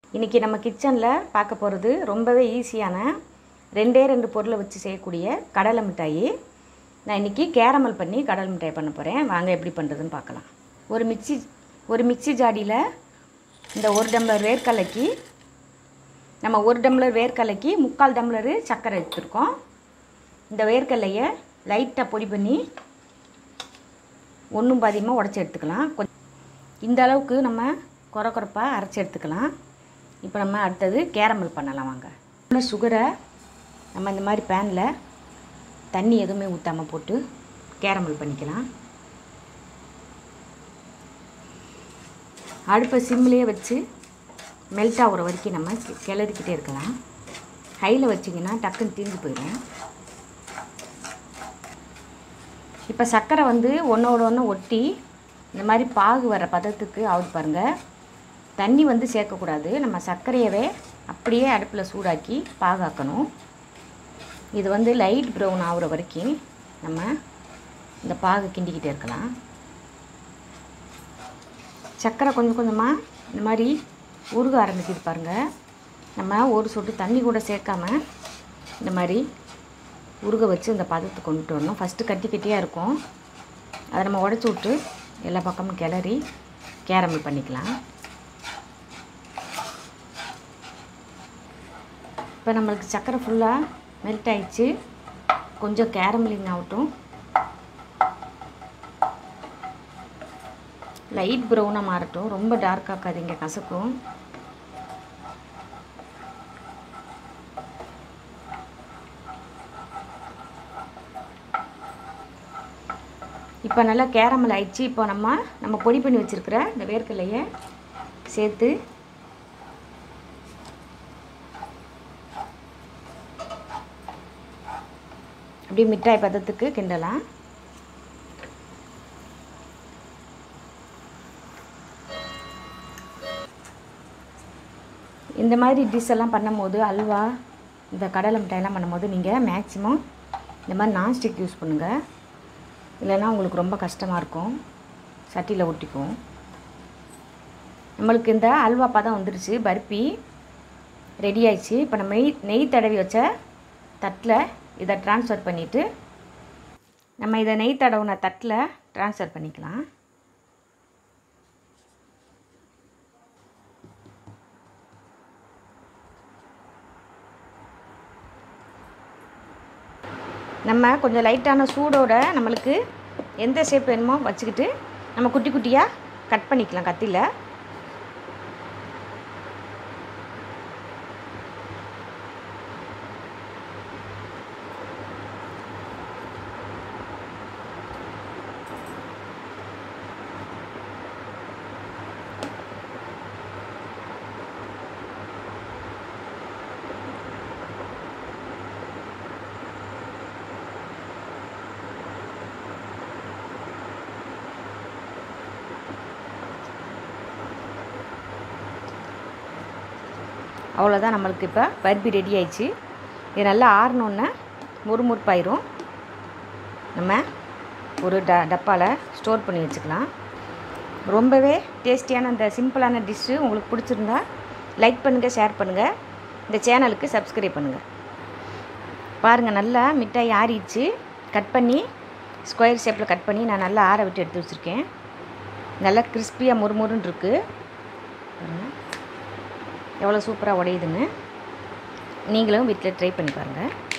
இன்றைக்கி நம்ம கிச்சனில் பார்க்க போகிறது ரொம்பவே ஈஸியான ரெண்டே ரெண்டு பொருளை வச்சு செய்யக்கூடிய கடலை மிட்டாயி நான் இன்றைக்கி கேரமல் பண்ணி கடலை மிட்டாய் பண்ண போகிறேன் வாங்க எப்படி பண்ணுறதுன்னு பார்க்கலாம் ஒரு மிக்ஸி ஒரு மிக்ஸி ஜாடியில் இந்த ஒரு டம்ளர் வேர்க்கடலைக்கு நம்ம ஒரு டம்ளர் வேர்க்கடலைக்கு முக்கால் டம்ளரு சர்க்கரை எடுத்துருக்கோம் இந்த வேர்க்கடலையை லைட்டாக பொடி பண்ணி ஒன்றும் பாதியமாக உடச்சி எடுத்துக்கலாம் கொஞ்சம் இந்த அளவுக்கு நம்ம குறை குறைப்பாக அரைச்சி எடுத்துக்கலாம் இப்போ நம்ம அடுத்தது கேரமல் பண்ணலாம் வாங்க நம்ம சுகரை நம்ம இந்த மாதிரி பேனில் தண்ணி எதுவுமே ஊற்றாமல் போட்டு கேரமல் பண்ணிக்கலாம் அடுப்பை சிம்லேயே வச்சு மெல்ட் ஆகுற வரைக்கும் நம்ம கி- கிளறிக்கிட்டே இருக்கலாம் ஹையில் வச்சிங்கன்னா டக்குன்னு தீர்ந்து போயிடும் இப்போ சர்க்கரை வந்து ஒன்றோட ஒன்று ஒட்டி இந்த மாதிரி பாகு வர பதத்துக்கு ஆகுது பாருங்கள் தண்ணி வந்து சேர்க்கக்கூடாது நம்ம சர்க்கரையவே அப்படியே அடுப்பில் சூடாக்கி பாகாக்கணும் இது வந்து லைட் ப்ரௌன் ஆகுற வரைக்கும் நம்ம இந்த பாகு கிண்டிக்கிட்டே இருக்கலாம் சர்க்கரை கொஞ்சம் கொஞ்சமாக இந்த மாதிரி உருக ஆரம்பிக்குது பாருங்கள் நம்ம ஒரு சொட்டு தண்ணி கூட சேர்க்காம இந்த மாதிரி உருக வச்சு இந்த பதத்துக்கு கொண்டுட்டு வரணும் ஃபஸ்ட்டு கட்டி கட்டியாக இருக்கும் அதை நம்ம உடச்சி விட்டு எல்லா பக்கமும் கிளறி கேரமல் பண்ணிக்கலாம் இப்போ நம்மளுக்கு சர்க்கரை ஃபுல்லாக மெல்ட் ஆயிடுச்சு கொஞ்சம் கேரமலிங் ஆகட்டும் லைட் ப்ரௌனாக மாறட்டும் ரொம்ப டார்க் ஆக்காதீங்க கசக்கும் இப்போ நல்லா கேரமல் ஆயிடுச்சு இப்போ நம்ம நம்ம பொடி பண்ணி வச்சுருக்கிற இந்த வேர்க்கடலையை சேர்த்து அப்படியே மிட்டாய் பதத்துக்கு கிண்டலாம் இந்த மாதிரி டிஷ் எல்லாம் பண்ணும்போது அல்வா இந்த கடலை மிட்டாயெல்லாம் பண்ணும்போது நீங்கள் மேக்ஸிமம் இந்த மாதிரி நான்ஸ்டிக் யூஸ் பண்ணுங்கள் இல்லைன்னா உங்களுக்கு ரொம்ப கஷ்டமாக இருக்கும் சட்டியில் ஒட்டிக்கும் நம்மளுக்கு இந்த அல்வா பதம் வந்துருச்சு பர்பி ரெடி ஆயிடுச்சு இப்போ நம்ம நெய் நெய் தடவி வச்ச தட்டில் இதை ட்ரான்ஸ்ஃபர் பண்ணிவிட்டு நம்ம இதை நெய் தடவுன தட்டில் ட்ரான்ஸ்ஃபர் பண்ணிக்கலாம் நம்ம கொஞ்சம் லைட்டான சூடோட நம்மளுக்கு எந்த ஷேப் வேணுமோ வச்சுக்கிட்டு நம்ம குட்டி குட்டியாக கட் பண்ணிக்கலாம் கத்தியில் அவ்வளோதான் நம்மளுக்கு இப்போ பர்பி ரெடி ஆயிடுச்சு இது நல்லா ஆறினோன்னே முறுமுறுப்பாயிரும் நம்ம ஒரு ட டப்பாவில் ஸ்டோர் பண்ணி வச்சுக்கலாம் ரொம்பவே டேஸ்டியான இந்த சிம்பிளான டிஷ்ஷு உங்களுக்கு பிடிச்சிருந்தா லைக் பண்ணுங்கள் ஷேர் பண்ணுங்கள் இந்த சேனலுக்கு சப்ஸ்கிரைப் பண்ணுங்கள் பாருங்கள் நல்லா மிட்டாய் ஆறிடுச்சு கட் பண்ணி ஸ்கொயர் ஷேப்பில் கட் பண்ணி நான் நல்லா ஆற விட்டு எடுத்து வச்சுருக்கேன் நல்லா கிறிஸ்பியாக முறுமுறுன்னு இருக்குது பாருங்கள் எவ்வளோ சூப்பராக உடையுதுன்னு நீங்களும் வீட்டில் ட்ரை பண்ணி பாருங்கள்